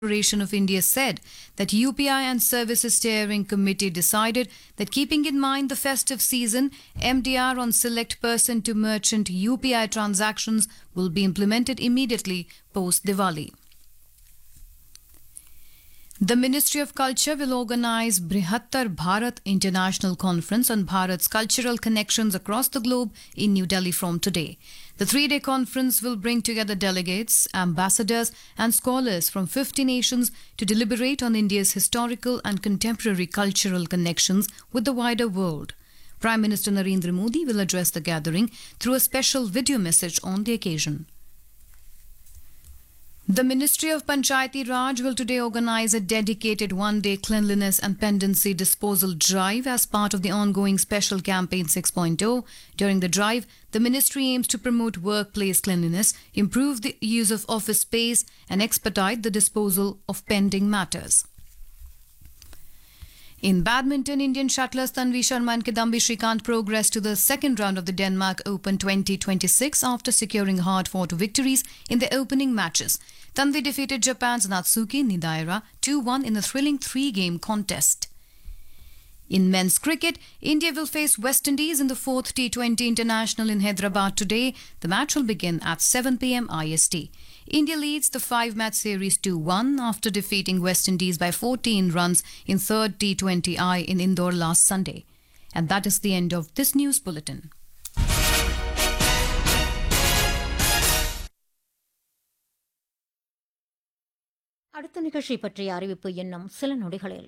Corporation of India said that UPI and Services Steering Committee decided that keeping in mind the festive season, MDR on select person to merchant UPI transactions will be implemented immediately post Diwali. The Ministry of Culture will organize Brihattar Bharat International Conference on Bharat's cultural connections across the globe in New Delhi from today. The three day conference will bring together delegates, ambassadors, and scholars from 50 nations to deliberate on India's historical and contemporary cultural connections with the wider world. Prime Minister Narendra Modi will address the gathering through a special video message on the occasion. The Ministry of Panchayati Raj will today organize a dedicated one day cleanliness and pendency disposal drive as part of the ongoing Special Campaign 6.0. During the drive, the ministry aims to promote workplace cleanliness, improve the use of office space, and expedite the disposal of pending matters. In badminton, Indian shuttlers Tanvi Sharma and Kidambi Shrikant progressed to the second round of the Denmark Open 2026 after securing hard-fought victories in their opening matches. Tanvi defeated Japan's Natsuki Nidaira 2-1 in a thrilling three-game contest. In men's cricket, India will face West Indies in the fourth T20 International in Hyderabad today. The match will begin at 7 pm IST. India leads the five match series 2 1 after defeating West Indies by 14 runs in third T20I in Indore last Sunday. And that is the end of this news bulletin. அடுத்த நிகழ்ச்சி பற்றிய அறிவிப்பு இன்னும் சில நொடிகளில்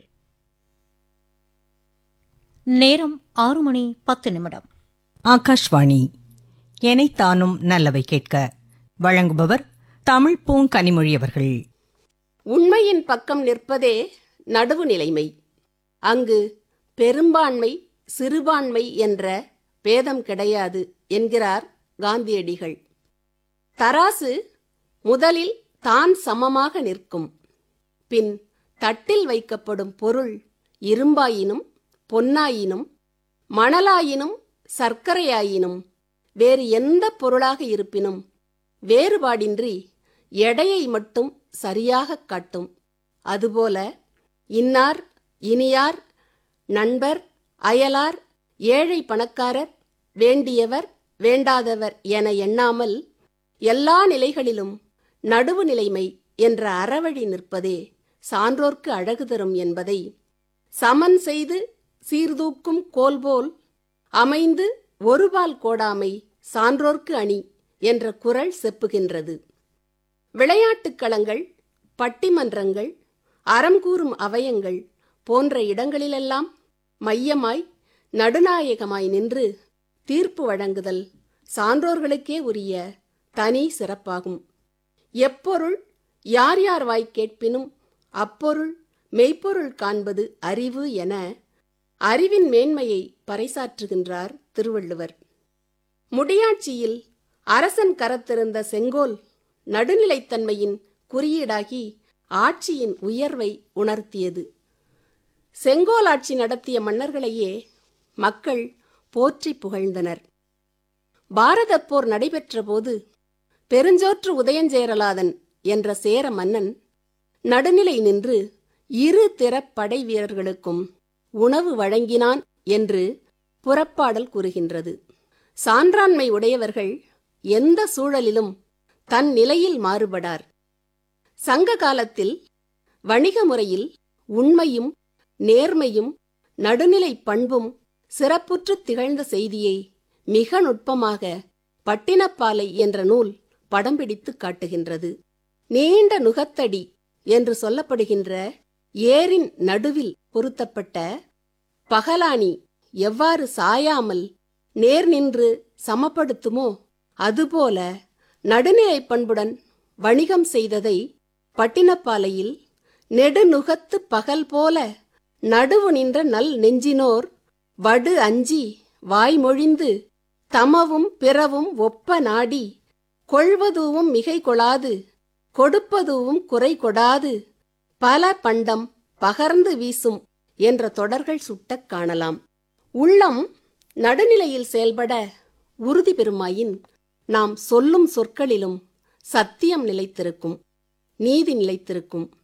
நேரம் ஆறு மணி பத்து நிமிடம் ஆகாஷ்வாணி எனைத்தானும் நல்லவை கேட்க வழங்குபவர் தமிழ் பூங்கனிமொழி அவர்கள் உண்மையின் பக்கம் நிற்பதே நடுவு நிலைமை அங்கு பெரும்பான்மை சிறுபான்மை என்ற பேதம் கிடையாது என்கிறார் காந்தியடிகள் தராசு முதலில் தான் சமமாக நிற்கும் பின் தட்டில் வைக்கப்படும் பொருள் இரும்பாயினும் பொன்னாயினும் மணலாயினும் சர்க்கரையாயினும் வேறு எந்த பொருளாக இருப்பினும் வேறுபாடின்றி எடையை மட்டும் சரியாகக் காட்டும் அதுபோல இன்னார் இனியார் நண்பர் அயலார் ஏழை பணக்காரர் வேண்டியவர் வேண்டாதவர் என எண்ணாமல் எல்லா நிலைகளிலும் நடுவு நிலைமை என்ற அறவழி நிற்பதே சான்றோர்க்கு அழகு தரும் என்பதை சமன் செய்து சீர்தூக்கும் கோல்போல் அமைந்து ஒருபால் கோடாமை சான்றோர்க்கு அணி என்ற குரல் செப்புகின்றது விளையாட்டுக் களங்கள் பட்டிமன்றங்கள் அறம் கூறும் அவயங்கள் போன்ற இடங்களிலெல்லாம் மையமாய் நடுநாயகமாய் நின்று தீர்ப்பு வழங்குதல் சான்றோர்களுக்கே உரிய தனி சிறப்பாகும் எப்பொருள் யார் யார் வாய் கேட்பினும் அப்பொருள் மெய்ப்பொருள் காண்பது அறிவு என அறிவின் மேன்மையை பறைசாற்றுகின்றார் திருவள்ளுவர் முடியாட்சியில் அரசன் கரத்திருந்த செங்கோல் நடுநிலைத்தன்மையின் குறியீடாகி ஆட்சியின் உயர்வை உணர்த்தியது செங்கோல் ஆட்சி நடத்திய மன்னர்களையே மக்கள் போற்றி புகழ்ந்தனர் பாரதப் போர் நடைபெற்ற போது பெருஞ்சோற்று உதயஞ்சேரலாதன் என்ற சேர மன்னன் நடுநிலை நின்று இரு திறப் படை வீரர்களுக்கும் உணவு வழங்கினான் என்று புறப்பாடல் கூறுகின்றது சான்றாண்மை உடையவர்கள் எந்த சூழலிலும் தன் நிலையில் மாறுபடார் சங்க காலத்தில் வணிக முறையில் உண்மையும் நேர்மையும் நடுநிலை பண்பும் சிறப்புற்று திகழ்ந்த செய்தியை மிக நுட்பமாக பட்டினப்பாலை என்ற நூல் படம் பிடித்து காட்டுகின்றது நீண்ட நுகத்தடி என்று சொல்லப்படுகின்ற ஏரின் நடுவில் பொருத்தப்பட்ட பகலானி எவ்வாறு சாயாமல் நேர் நின்று சமப்படுத்துமோ அதுபோல நடுநிலை பண்புடன் வணிகம் செய்ததை பட்டினப்பாலையில் நெடுநுகத்து பகல் போல நடுவு நின்ற நல் நெஞ்சினோர் வடு அஞ்சி வாய்மொழிந்து தமவும் பிறவும் ஒப்ப நாடி கொள்வதுவும் மிகை கொளாது கொடுப்பதுவும் குறை கொடாது பல பண்டம் பகர்ந்து வீசும் என்ற தொடர்கள் சுட்டக் காணலாம் உள்ளம் நடுநிலையில் செயல்பட உறுதி பெறுமாயின் நாம் சொல்லும் சொற்களிலும் சத்தியம் நிலைத்திருக்கும் நீதி நிலைத்திருக்கும்